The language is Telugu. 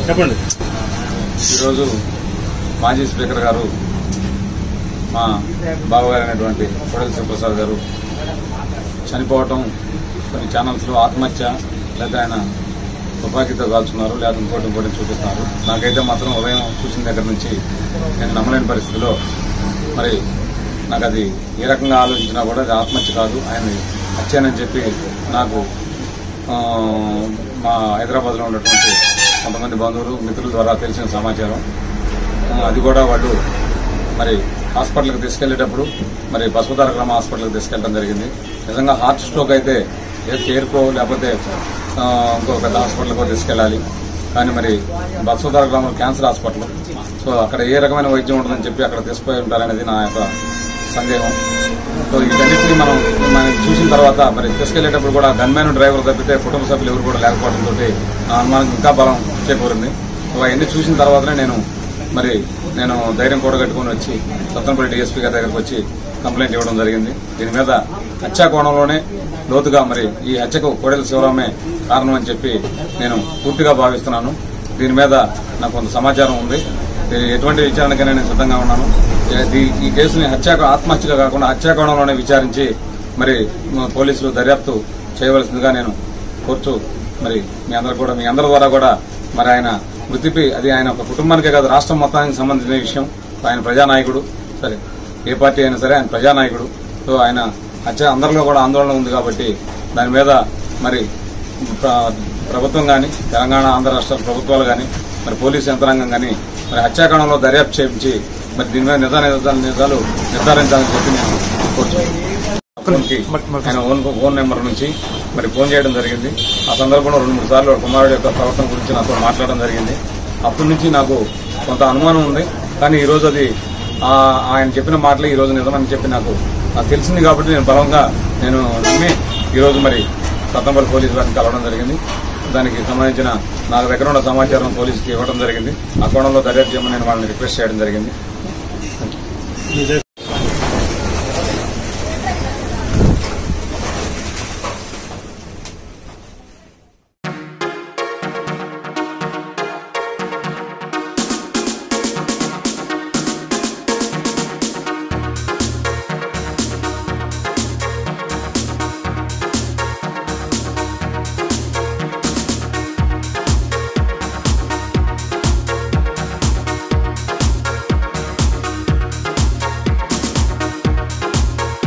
చెప్పండి ఈరోజు మాజీ స్పీకర్ గారు మా బావగారు అయినటువంటి కొడలి శివప్రసాద్ గారు చనిపోవటం కొన్ని ఛానల్స్లో ఆత్మహత్య లేదా ఆయన తుపాకీతో కాల్చున్నారు లేదా ఇంకోటి ఇంకోటి చూపిస్తున్నారు నాకైతే మాత్రం ఉదయం చూసిన దగ్గర నుంచి నేను నమ్మలేని పరిస్థితిలో మరి నాకు అది ఏ రకంగా ఆలోచించినా కూడా అది ఆత్మహత్య కాదు ఆయన హత్యనని చెప్పి నాకు ఆ, మా హైదరాబాద్లో ఉన్నటువంటి కొంతమంది బంధువులు మిత్రుల ద్వారా తెలిసిన సమాచారం ఆ, అది కూడా వాళ్ళు మరి హాస్పిటల్కి తీసుకెళ్లేటప్పుడు మరి బసవతార గ్రామ హాస్పిటల్కి తీసుకెళ్ళడం జరిగింది నిజంగా హార్ట్ స్ట్రోక్ అయితే ఏ కేర్కో లేకపోతే ఆ, ఇంకో పెద్ద హాస్పిటల్కో తీసుకెళ్ళాలి కానీ మరి బసవతార గ్రామం క్యాన్సర్ హాస్పిటల్ సో అక్కడ ఏ రకమైన వైద్యం ఉంటుందని చెప్పి అక్కడ తీసుకుపోయి ఉంటారనేది నా యొక్క సందేహం సో వీటన్నిటిని మనం మనం చూసిన తర్వాత మరి తీసుకెళ్లేటప్పుడు కూడా గన్మ్యాన్ డ్రైవర్ తప్పితే కుటుంబ సభ్యులు ఎవరు కూడా లేకపోవడంతో నా అనుమానం ఇంకా బలం చేకూరింది సో అవన్నీ చూసిన తర్వాతనే నేను మరి నేను ధైర్యం కూడగట్టుకుని వచ్చి సత్తనపల్లి డిఎస్పీ గారి దగ్గరకు వచ్చి కంప్లైంట్ ఇవ్వడం జరిగింది దీని మీద హత్యా కోణంలోనే లోతుగా మరి ఈ హత్యకు కోడెల శివరామే కారణం అని చెప్పి నేను పూర్తిగా భావిస్తున్నాను దీని మీద నాకు కొంత సమాచారం ఉంది దీని ఎటువంటి విచారణకైనా నేను సిద్ధంగా ఉన్నాను ఈ- ఈ కేసుని హత్యా ఆత్మహత్యగా కాకుండా హత్యాకోణంలోనే విచారించి మరి మ- పోలీసులు దర్యాప్తు చేయవలసిందిగా నేను కోరుతూ మరి మీ అందరు కూడా మీ అందరి ద్వారా కూడా మరి ఆయన వృత్తిపై అది ఆయన ఒక కుటుంబానికే కాదు రాష్ట్రం మొత్తానికి సంబంధించిన విషయం ఆయన ప్రజానాయకుడు సరే ఏ పార్టీ అయినా సరే ఆయన ప్రజానాయకుడు సో ఆయన హత్య అందరిలో కూడా ఆందోళన ఉంది కాబట్టి దాని మీద మరి ప్ర- ప్రభుత్వం కానీ తెలంగాణ ఆంధ్ర రాష్ట్ర ప్రభుత్వాలు కానీ మరి పోలీసు యంత్రాంగం కానీ మరి హత్యాకాండంలో దర్యాప్తు చేయించి మరి దీని మీద నిజా నిజాలు నిజాలు నిర్ధారించాలని చెప్పి నేను కోరుతున్నాను ఫోన్కి ఆయన ఓన్ ఫోన్ నెంబర్ నుంచి మరి ఫోన్ చేయడం జరిగింది ఆ సందర్భంలో రెండు మూడు సార్లు కుమారుడు యొక్క ప్రవర్తన గురించి నాతో మాట్లాడడం జరిగింది అప్పటి నుంచి నాకు కొంత అనుమానం ఉంది కానీ ఈ రోజు అది ఆ- ఆయన చెప్పిన మాటలు ఈ రోజు నిజమని చెప్పి నాకు నాకు తెలిసింది కాబట్టి నేను బలంగా నేను నమ్మి ఈ రోజు మరి సత్తంపల్లి పోలీసు వారిని కలవడం జరిగింది దానికి సంబంధించిన నాకు దగ్గర ఉన్న సమాచారం పోలీసుకి ఇవ్వడం జరిగింది ఆ కోణంలో దర్యాప్తు చేయమని నేను వాళ్ళని రిక్వెస్ట్ చేయడం జరిగింది